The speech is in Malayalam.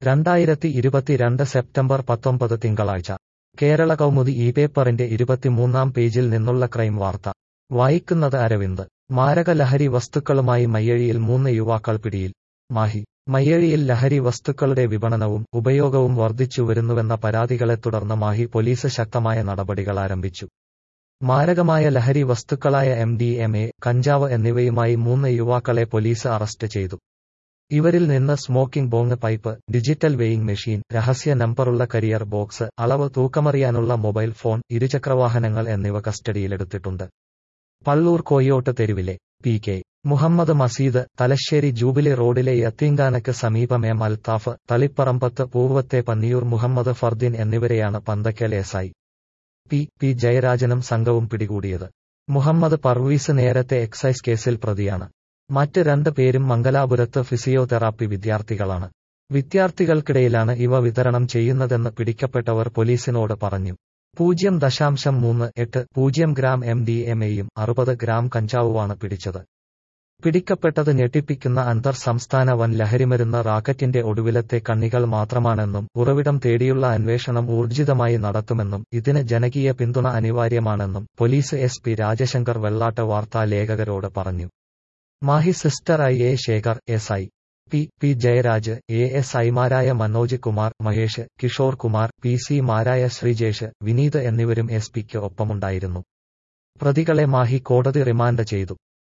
രണ്ടായിരത്തി ഇരുപത്തിരണ്ട് സെപ്റ്റംബർ പത്തൊമ്പത് തിങ്കളാഴ്ച കേരള കൗമുദി ഈ പേപ്പറിന്റെ ഇരുപത്തിമൂന്നാം പേജിൽ നിന്നുള്ള ക്രൈം വാർത്ത വായിക്കുന്നത് അരവിന്ദ് മാരക ലഹരി വസ്തുക്കളുമായി മയ്യഴിയിൽ മൂന്ന് യുവാക്കൾ പിടിയിൽ മാഹി മയ്യഴിയിൽ ലഹരി വസ്തുക്കളുടെ വിപണനവും ഉപയോഗവും വർദ്ധിച്ചു വരുന്നുവെന്ന പരാതികളെ തുടർന്ന് മാഹി പോലീസ് ശക്തമായ നടപടികൾ ആരംഭിച്ചു മാരകമായ ലഹരി വസ്തുക്കളായ എം ഡി എം എ കഞ്ചാവ് എന്നിവയുമായി മൂന്ന് യുവാക്കളെ പോലീസ് അറസ്റ്റ് ചെയ്തു ഇവരിൽ നിന്ന് smoking bong pipe digital weighing machine രഹസ്യ നമ്പറുള്ള കരിയർ ബോക്സ് അളവ് തൂക്കമറിയാനുള്ള മൊബൈൽ ഫോൺ ഇരുചക്രവാഹനങ്ങൾ എന്നിവ കസ്റ്റഡിയിലെടുത്തിട്ടുണ്ട് പള്ളൂർ കോയോട്ട് തെരുവിലെ P K Muhammad Maseed Thalassery jubilee റോഡിലെ യത്തീങ്കാനക്ക് സമീപം എം അൽത്താഫ് തളിപ്പറമ്പത്ത് പൂവത്തെ പന്നിയൂർ മുഹമ്മദ് ഫർദിൻ എന്നിവരെയാണ് Panthakkal S I P P ജയരാജനും സംഘവും പിടികൂടിയത് മുഹമ്മദ് പർവീസ് നേരത്തെ എക്സൈസ് കേസിൽ പ്രതിയാണ് മറ്റ് രണ്ട് പേരും മംഗലാപുരത്ത് ഫിസിയോതെറാപ്പി വിദ്യാർത്ഥികളാണ് വിദ്യാർത്ഥികൾക്കിടയിലാണ് ഇവ വിതരണം ചെയ്യുന്നതെന്ന് പിടിക്കപ്പെട്ടവർ പോലീസിനോട് പറഞ്ഞു പൂജ്യം ദശാംശം മൂന്ന് എട്ട് പൂജ്യം ഗ്രാം എം ഡി എം എയും അറുപത് ഗ്രാം കഞ്ചാവുമാണ് പിടിച്ചത് പിടിക്കപ്പെട്ടത് ഞെട്ടിപ്പിക്കുന്ന അന്തർ സംസ്ഥാന വൻ ലഹരിമരുന്ന് റാക്കറ്റിന്റെ ഒടുവിലത്തെ കണ്ണികൾ മാത്രമാണെന്നും ഉറവിടം തേടിയുള്ള അന്വേഷണം ഊർജിതമായി നടത്തുമെന്നും ഇതിന് ജനകീയ പിന്തുണ അനിവാര്യമാണെന്നും police S P Rajasankar Vellat വാർത്താ ലേഖകരോട് പറഞ്ഞു മാഹി സിസ്റ്റർ I A Shekhar S I P P Jayaraj A S ഐമാരായ മനോജ് കുമാർ മഹേഷ് കിഷോർ കുമാർ പി സി മാരായ ശ്രീജേഷ് വിനീത് എന്നിവരും എസ് പിക്ക് ഒപ്പമുണ്ടായിരുന്നു പ്രതികളെ മാഹി കോടതി റിമാൻഡ് ചെയ്തു